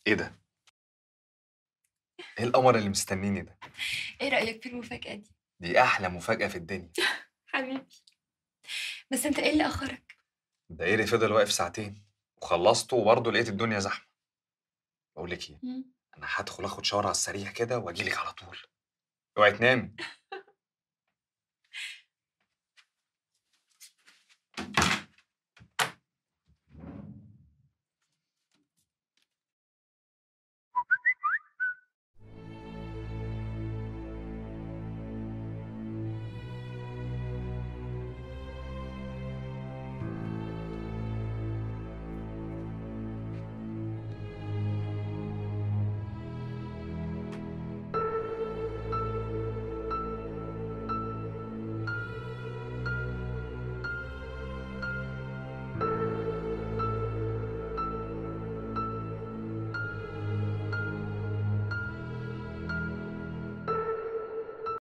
ايه ده ايه القمر اللي مستنيني ده ايه رأيك في المفاجأة دي دي احلى مفاجاه في الدنيا حبيبي بس انت ايه اللي اخرك دايري فضل واقف ساعتين وخلصته وبرضه لقيت الدنيا زحمه بقول لك ايه مم. انا هدخل اخد شاور على السريع كده واجيلك على طول اوعي تنامي